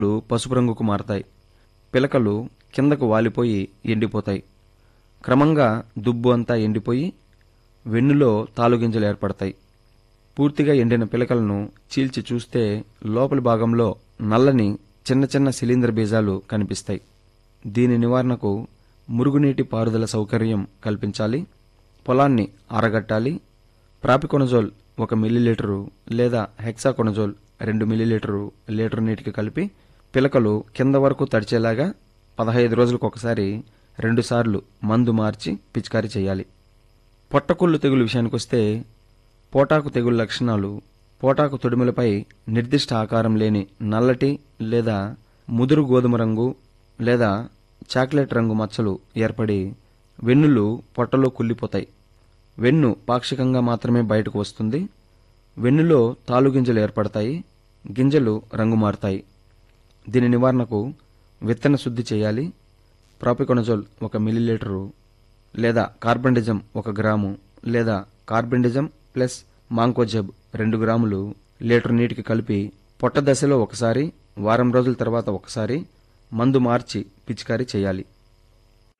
లు పసుపు రంగుకు మారతాయి పిలకలు కిందకు వాలిపోయి ఎండిపోతాయి క్రమంగా దుబ్బు అంతా ఎండిపోయి వెన్నులో తాలుగింజలు ఏర్పడతాయి పూర్తిగా ఎండిన పిలకలను చీల్చి చూస్తే లోపలి భాగంలో నల్లని చిన్న చిన్న శిలీంద్ర బీజాలు కనిపిస్తాయి దీని నివారణకు మురుగునీటి పారుదల సౌకర్యం కల్పించాలి పొలాన్ని ఆరగట్టాలి ప్రాపికొనజోల్ ఒక మిల్లీలీటరు లేదా హెక్సాకొనజోల్ రెండు మిల్లీలీటరు లీటర్ నీటికి కలిపి పిలకలు కింద వరకు తడిచేలాగా పదహైదు రోజులకు ఒకసారి రెండుసార్లు మందు మార్చి పిచికారీ చేయాలి పొట్టకుళ్ళు తెగులు విషయానికొస్తే పోటాకు తెగులు లక్షణాలు పోటాకు తొడిమలపై నిర్దిష్ట ఆకారం లేని నల్లటి లేదా ముదురు గోధుమ రంగు లేదా చాక్లెట్ రంగు మచ్చలు ఏర్పడి వెన్నులు పొట్టలో కుళ్ళిపోతాయి వెన్ను పాక్షికంగా మాత్రమే బయటకు వస్తుంది వెన్నులో తాలుగింజలు ఏర్పడతాయి గింజలు రంగు మారుతాయి దీని నివారణకు విత్తన శుద్ధి చేయాలి ప్రాపికొనజోల్ ఒక మిల్లీలీటరు లేదా కార్బండిజం ఒక గ్రాము లేదా కార్బండిజం ప్లస్ మాంకోజెబ్ రెండు గ్రాములు లీటర్ నీటికి కలిపి పొట్ట దశలో ఒకసారి వారం రోజుల తర్వాత ఒకసారి మందు మార్చి పిచికారీ చేయాలి